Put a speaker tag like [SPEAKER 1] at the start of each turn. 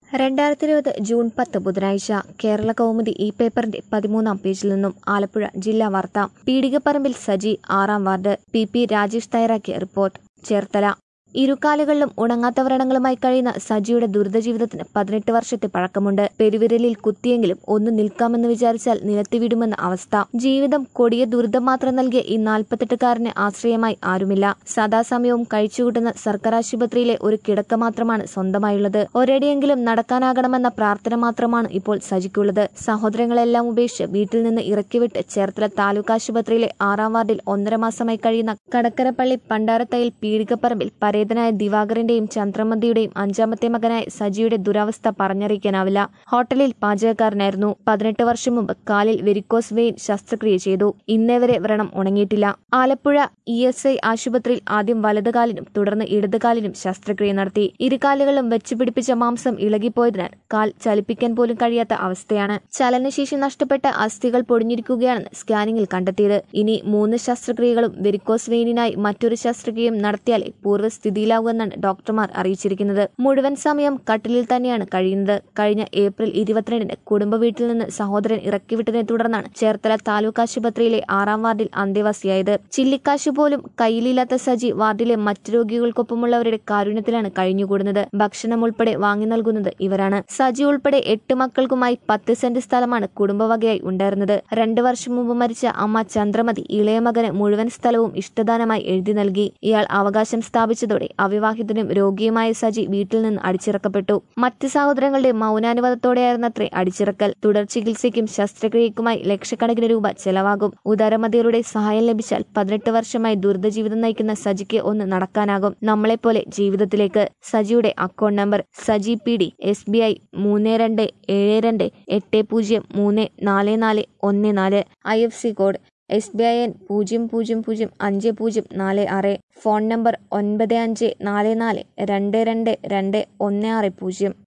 [SPEAKER 1] രണ്ടായിരത്തി ഇരുപത് ജൂൺ പത്ത് ബുധനാഴ്ച കേരള കൗമുദി ഈ പേപ്പറിന്റെ പതിമൂന്നാം പേജിൽ നിന്നും ആലപ്പുഴ ജില്ലാ വാർത്ത പീടികപ്പറമ്പിൽ സജി ആറാം വാർഡ് പി പി രാജേഷ് തയ്യാറാക്കിയ റിപ്പോർട്ട് ചേർത്തല ഇരുകാലുകളിലും ഉണങ്ങാത്ത വ്രണങ്ങളുമായി കഴിയുന്ന സജിയുടെ ദുരിത ജീവിതത്തിന് പതിനെട്ട് വർഷത്തെ പഴക്കമുണ്ട് പെരുവിരലിൽ കുത്തിയെങ്കിലും ഒന്ന് നിൽക്കാമെന്ന് വിചാരിച്ചാൽ നിലത്തി വിടുമെന്ന അവസ്ഥ ജീവിതം കൊടിയ ദുരിതം മാത്രം നൽകിയ ഈ നാൽപ്പത്തെട്ടുകാരന് ആശ്രയമായി ആരുമില്ല സദാസമയവും കഴിച്ചുകൂട്ടുന്ന സർക്കാർ ആശുപത്രിയിലെ ഒരു കിടക്ക മാത്രമാണ് സ്വന്തമായുള്ളത് ഒരടിയെങ്കിലും നടക്കാനാകണമെന്ന പ്രാർത്ഥന മാത്രമാണ് ഇപ്പോൾ സജിക്കുള്ളത് സഹോദരങ്ങളെല്ലാം ഉപേക്ഷിച്ച് വീട്ടിൽ നിന്ന് ഇറക്കിവിട്ട് ചേർത്തല താലൂക്ക് ആശുപത്രിയിലെ ആറാം വാർഡിൽ ഒന്നര മാസമായി കഴിയുന്ന കടക്കരപ്പള്ളി പണ്ടാരത്തയിൽ പീടികപ്പറമ്പിൽ പരേതനായ ദിവാകരന്റെയും ചന്ദ്രമതിയുടെയും അഞ്ചാമത്തെ മകനായ സജിയുടെ ദുരവസ്ഥ പറഞ്ഞറിയിക്കാനാവില്ല ഹോട്ടലിൽ പാചകക്കാരനായിരുന്നു പതിനെട്ട് വർഷം മുമ്പ് കാലിൽ വെരിക്കോസ് വെയിൻ ശസ്ത്രക്രിയ ചെയ്തു ഇന്നേ വരെ വ്രണം ഉണങ്ങിയിട്ടില്ല ആലപ്പുഴ ഇ എസ് ഐ ആശുപത്രിയിൽ ആദ്യം വലതുകാലിനും തുടർന്ന് ഇടതുകാലിനും ശസ്ത്രക്രിയ നടത്തി ഇരുകാലുകളും വെച്ചുപിടിപ്പിച്ച മാംസം ഇളകിപ്പോയതിനാൽ കാൽ ചലിപ്പിക്കാൻ പോലും കഴിയാത്ത അവസ്ഥയാണ് ചലനശേഷി നഷ്ടപ്പെട്ട അസ്ഥികൾ പൊടിഞ്ഞിരിക്കുകയാണെന്ന് സ്കാനിംഗിൽ കണ്ടെത്തിയത് ഇനി മൂന്ന് ശസ്ത്രക്രിയകളും വെരിക്കോസ് വെയിനിനായി മറ്റൊരു ശസ്ത്രക്രിയയും നടത്തിയാലേ പൂർവ്വസ്ഥിതിയിലാകുമെന്നാണ് ഡോക്ടർമാർ അറിയിച്ചിരിക്കുന്നത് മുഴുവൻ സമയം കട്ടിലിൽ തന്നെയാണ് കഴിയുന്നത് കഴിഞ്ഞ ഏപ്രിൽ ഇരുപത്തിരണ്ടിന് കുടുംബ വീട്ടിൽ നിന്ന് സഹോദരൻ ഇറക്കിവിട്ടതിനെ തുടർന്നാണ് ചേർത്തല താലൂക്ക് ആശുപത്രിയിലെ ആറാം വാർഡിൽ അന്തേവാസിയായത് ചില്ലിക്കാശ് പോലും കയ്യിലില്ലാത്ത സജി വാർഡിലെ മറ്റു രോഗികൾക്കൊപ്പമുള്ളവരുടെ കാരുണ്യത്തിലാണ് കഴിഞ്ഞുകൂടുന്നത് ഭക്ഷണം ഉൾപ്പെടെ വാങ്ങി നൽകുന്നത് ഇവരാണ് സജി ഉൾപ്പെടെ എട്ട് മക്കൾക്കുമായി പത്ത് സെന്റ് സ്ഥലമാണ് കുടുംബവകയായി ഉണ്ടായിരുന്നത് രണ്ടു വർഷം മുമ്പ് മരിച്ച അമ്മ ചന്ദ്രമതി ഇളയ മകന് മുഴുവൻ സ്ഥലവും ഇഷ്ടദാനമായി എഴുതി നൽകി ഇയാൾ അവകാശം സ്ഥാപിച്ചതോടെ അവിവാഹിതനും രോഗിയുമായ സജി വീട്ടിൽ നിന്ന് അടിച്ചിറക്കപ്പെട്ടു മറ്റ് സഹോദരങ്ങളുടെ മൗനാനുവാദത്തോടെയായിരുന്നത്രേ അടിച്ചിറക്കൽ തുടർ ചികിത്സയ്ക്കും ശസ്ത്രക്രിയക്കുമായി ലക്ഷക്കണക്കിന് രൂപ ചെലവാകും ഉദാരമതികളുടെ സഹായം ലഭിച്ചാൽ പതിനെട്ട് വർഷമായി ദുരിത ജീവിതം നയിക്കുന്ന സജിക്ക് ഒന്ന് നടക്കാനാകും നമ്മളെപ്പോലെ ജീവിതത്തിലേക്ക് സജിയുടെ account number Saji P D S B I മൂന്ന് രണ്ട് ഏഴ് രണ്ട് എട്ട് പൂജ്യം മൂന്ന് നാല് നാല് ഒന്ന് നാല് I F C code S B I N പൂജ്യം പൂജ്യം പൂജ്യം അഞ്ച് പൂജ്യം നാല് ആറ് ഫോൺ നമ്പർ ഒൻപത് അഞ്ച് നാല് നാല് രണ്ട് രണ്ട് രണ്ട് ഒന്ന് ആറ് പൂജ്യം